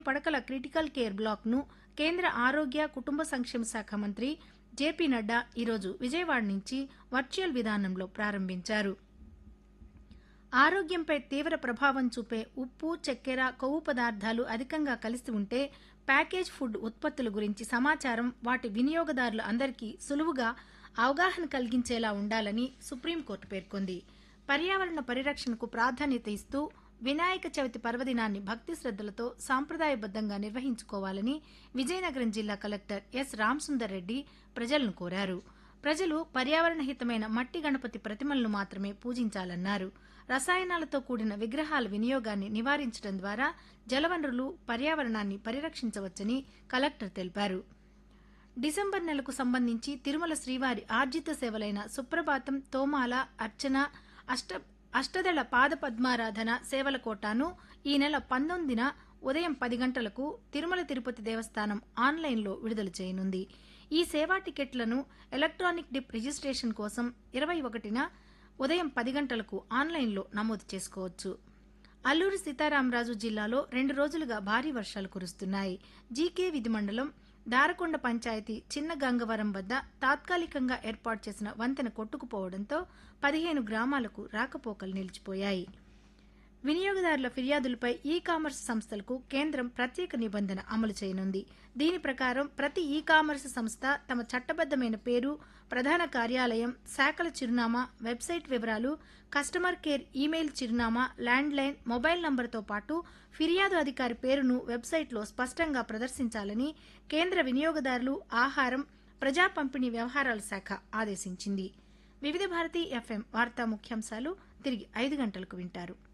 పడకల critical care బ్లాక్ను కేంద్ర ఆరోగ్య కుటుంబ సంక్షేమ శాఖ మంత్రి జేపీ నడ్డా ఈరోజు విజయవాడ నుంచి వర్చువల్ విధానంలో ప్రారంభించారు ఆరోగ్యంపై తీవ్ర ప్రభావం చూపే ఉప్పు చక్కెర కొవ్వు పదార్థాలు అధికంగా కలిసి ఉంటే ప్యాకేజ్ ఫుడ్ ఉత్పత్తుల గురించి సమాచారం వాటి వినియోగదారులు అందరికీ సులువుగా అవగాహన కలిగించేలా ఉండాలని సుప్రీంకోర్టు పేర్కొంది పర్యావరణ పరిరక్షణకు ప్రాధాన్యత ఇస్తూ వినాయక చవితి పర్వదినాన్ని భక్తి శ్రద్దలతో సాంప్రదాయబద్దంగా నిర్వహించుకోవాలని విజయనగరం జిల్లా కలెక్టర్ ఎస్ రామసుందర్ రెడ్డి ప్రజలను కోరారు ప్రజలు పర్యావరణ హితమైన మట్టి గణపతి ప్రతిమలను మాత్రమే పూజించాలన్నారు రసాయనాలతో కూడిన విగ్రహాల వినియోగాన్ని నివారించడం ద్వారా జలవనరులు పర్యావరణాన్ని పరిరక్షించవచ్చని కలెక్టర్ తెలిపారు డిసెంబర్ నెలకు సంబంధించి తిరుమల శ్రీవారి ఆర్జిత సేవలైన సుప్రభాతం తోమాల అర్చన అష్ట అష్టదళ పాద పద్మారాధన సేవల కోటాను ఈ నెల పంతొమ్మిదిన ఉదయం పది గంటలకు తిరుమల తిరుపతి దేవస్థానం ఆన్లైన్లో విడుదల చేయనుంది ఈ సేవా టికెట్లను ఎలక్ట్రానిక్ డిప్ రిజిస్ట్రేషన్ కోసం ఇరవై ఒకటిన ఉదయం పది గంటలకు ఆన్లైన్లో నమోదు చేసుకోవచ్చు అల్లూరి సీతారామరాజు జిల్లాలో రెండు రోజులుగా భారీ వర్షాలు కురుస్తున్నాయి జీకే విధి మండలం దారకొండ పంచాయతీ చిన్న గంగవరం వద్ద తాత్కాలికంగా ఏర్పాటు చేసిన వంతెన కొట్టుకుపోవడంతో పదిహేను గ్రామాలకు రాకపోకలు నిలిచిపోయాయి వినియోగదారుల ఫిర్యాదులపై ఈ కామర్స్ సంస్థలకు కేంద్రం ప్రత్యేక నిబంధన అమలు చేయనుంది దీని ప్రకారం ప్రతి ఈ కామర్స్ సంస్థ తమ చట్టబద్దమైన పేరు ప్రధాన కార్యాలయం శాఖల చిరునామా వెబ్సైట్ వివరాలు కస్టమర్ కేర్ ఈమెయిల్ చిరునామా ల్యాండ్లైన్ మొబైల్ నంబర్తో పాటు ఫిర్యాదు అధికారి పేరును వెబ్సైట్లో స్పష్టంగా ప్రదర్శించాలని కేంద్ర వినియోగదారులు ఆహారం ప్రజా పంపిణీ వ్యవహారాల శాఖ ఆదేశించింది వివిధ భారతి ఎఫ్ఎం వార్తా ముఖ్యాంశాలు తిరిగి ఐదు గంటలకు వింటారు